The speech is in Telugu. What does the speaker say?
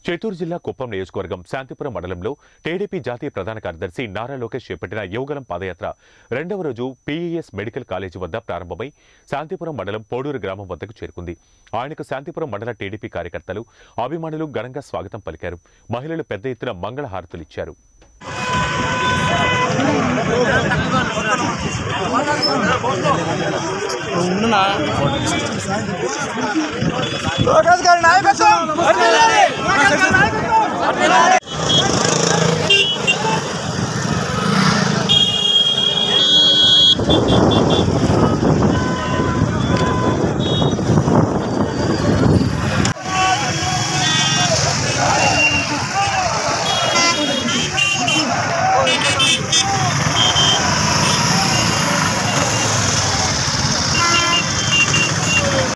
చిత్తూరు జిల్లా కుప్పం నియోజకవర్గం శాంతిపురం మండలంలో టీడీపీ జాతీయ ప్రధాన కార్యదర్శి నారా లోకేష్ చేపట్టిన యువగలం పాదయాత్ర రెండవ రోజు పీఈఎస్ మెడికల్ కాలేజీ వద్ద ప్రారంభమై శాంతిపురం మండలం పోడూరు గ్రామం వద్దకు చేరుకుంది ఆయనకు శాంతిపురం మండల టీడీపీ కార్యకర్తలు అభిమానులు ఘనంగా స్వాగతం పలికారు మహిళలు పెద్ద ఎత్తున మంగళ హారతులు ఇచ్చారు లోకేష్ గారి నాయకత్వం లోకేష్ గారి నాయకత్వం